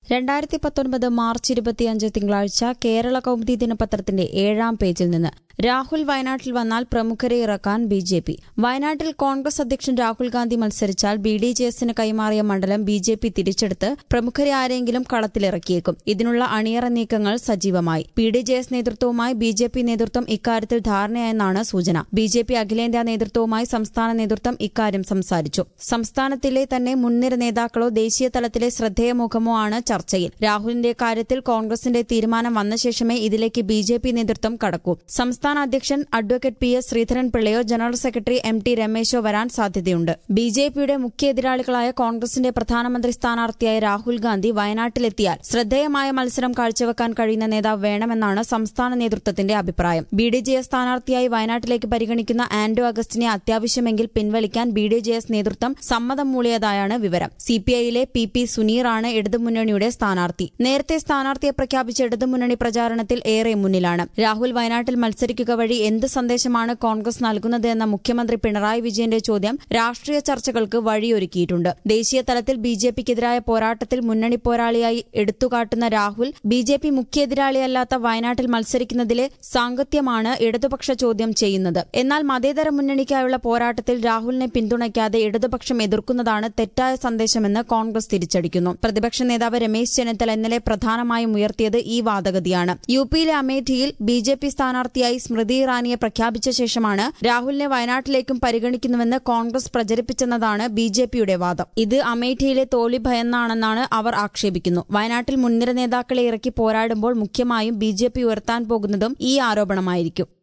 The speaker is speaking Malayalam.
രണ്ടായിരത്തി പത്തൊൻപത് മാർച്ച് ഇരുപത്തിയഞ്ച് തിങ്കളാഴ്ച കേരള കൗമുദി ദിനപത്രത്തിന്റെ ഏഴാം പേജിൽ നിന്ന് രാഹുൽ വയനാട്ടിൽ വന്നാൽ പ്രമുഖരെ ഇറക്കാൻ ബി ജെ പി വയനാട്ടിൽ കോൺഗ്രസ് അധ്യക്ഷൻ രാഹുൽ ഗാന്ധി മത്സരിച്ചാൽ ബി ഡി ജെ എസിന് കൈമാറിയ മണ്ഡലം ബി ജെ പി തിരിച്ചെടുത്ത് പ്രമുഖരെ ആരെങ്കിലും കളത്തിലിറക്കിയേക്കും ഇതിനുള്ള അണിയറ നീക്കങ്ങൾ സജീവമായി ബി ഡി ജെ എസ് നേതൃത്വവുമായി ബി ജെ പി നേതൃത്വം ഇക്കാര്യത്തിൽ ധാരണയായെന്നാണ് സൂചന ബി ജെ പി അഖിലേന്ത്യാ നേതൃത്വവുമായി സംസ്ഥാന നേതൃത്വം ഇക്കാര്യം സംസാരിച്ചു സംസ്ഥാനത്തിലെ തന്നെ മുൻനിര നേതാക്കളോ ദേശീയ തലത്തിലെ ശ്രദ്ധേയ മുഖമോ ആണ് ചർച്ചയിൽ രാഹുലിന്റെ കാര്യത്തിൽ കോൺഗ്രസിന്റെ തീരുമാനം വന്ന ശേഷമേ ഇതിലേക്ക് ബി ജെ പി നേതൃത്വം കടക്കൂ സംസ്ഥാന അധ്യക്ഷൻ അഡ്വക്കേറ്റ് പി എസ് ശ്രീധരൻപിള്ളയോ ജനറൽ സെക്രട്ടറി എം ടി രമേശോ വരാൻ സാധ്യതയുണ്ട് ബി ജെ പിയുടെ മുഖ്യ എതിരാളികളായ കോൺഗ്രസിന്റെ പ്രധാനമന്ത്രി സ്ഥാനാർത്ഥിയായ രാഹുൽ ഗാന്ധി വയനാട്ടിലെത്തിയാൽ ശ്രദ്ധേയമായ മത്സരം കാഴ്ചവെക്കാൻ കഴിയുന്ന നേതാവ് വേണമെന്നാണ് സംസ്ഥാന നേതൃത്വത്തിന്റെ അഭിപ്രായം ബി ഡി ജെ എസ് സ്ഥാനാർത്ഥിയായി വയനാട്ടിലേക്ക് പരിഗണിക്കുന്ന ആന്റോ അഗസ്റ്റിനെ അത്യാവശ്യമെങ്കിൽ പിൻവലിക്കാൻ ബി ഡി ജെ എസ് നേതൃത്വം സമ്മതം മൂളിയതായാണ് വിവരം സിപിഐയിലെ പി പി സുനീറാണ് ഇടതുമുന്നണിയുടെ സ്ഥാനാർത്ഥി നേരത്തെ സ്ഥാനാർത്ഥിയെ പ്രഖ്യാപിച്ച ഇടതുമുന്നണി പ്രചാരണത്തിൽ ഏറെ മുന്നിലാണ് രാഹുൽ വയനാട്ടിൽ മത്സരിക്കുക വഴി എന്ത് സന്ദേശമാണ് കോൺഗ്രസ് നൽകുന്നത് എന്ന മുഖ്യമന്ത്രി പിണറായി വിജയന്റെ ചോദ്യം രാഷ്ട്രീയ ചർച്ചകൾക്ക് വഴിയൊരുക്കിയിട്ടുണ്ട് ദേശീയ തലത്തിൽ ബി ജെ പിക്കെതിരായ പോരാട്ടത്തിൽ മുന്നണി പോരാളിയായി എടുത്തുകാട്ടുന്ന രാഹുൽ ബി ജെ പി മുഖ്യ എതിരാളിയല്ലാത്ത വയനാട്ടിൽ മത്സരിക്കുന്നതിലെ സാങ്കത്യമാണ് ഇടതുപക്ഷ ചോദ്യം ചെയ്യുന്നത് എന്നാൽ മതേതര മുന്നണിക്കായുള്ള പോരാട്ടത്തിൽ രാഹുലിനെ പിന്തുണയ്ക്കാതെ ഇടതുപക്ഷം എതിർക്കുന്നതാണ് തെറ്റായ സന്ദേശമെന്ന് കോൺഗ്രസ് തിരിച്ചടിക്കുന്നു പ്രതിപക്ഷ നേതാവ് രമേശ് ചെന്നിത്തല ഇന്നലെ പ്രധാനമായും ഉയർത്തിയത് ഈ വാദഗതിയാണ് യു പിയിലെ അമേഠിയിൽ ബി ജെ പി സ്ഥാനാർത്ഥിയായി സ്മൃതി ഇറാനിയെ പ്രഖ്യാപിച്ച ശേഷമാണ് രാഹുലിനെ വയനാട്ടിലേക്കും പരിഗണിക്കുന്നുവെന്ന് കോൺഗ്രസ് പ്രചരിപ്പിച്ചെന്നതാണ് ബി ജെ പിയുടെ വാദം ഇത് അമേഠിയിലെ തോൽവി ഭയന്നാണെന്നാണ് അവർ ആക്ഷേപിക്കുന്നു വയനാട്ടിൽ മുൻനിര നേതാക്കളെ ഇറക്കി പോരാടുമ്പോൾ മുഖ്യമായും ബി ജെ പി ഉയർത്താൻ പോകുന്നതും ഈ ആരോപണമായിരിക്കും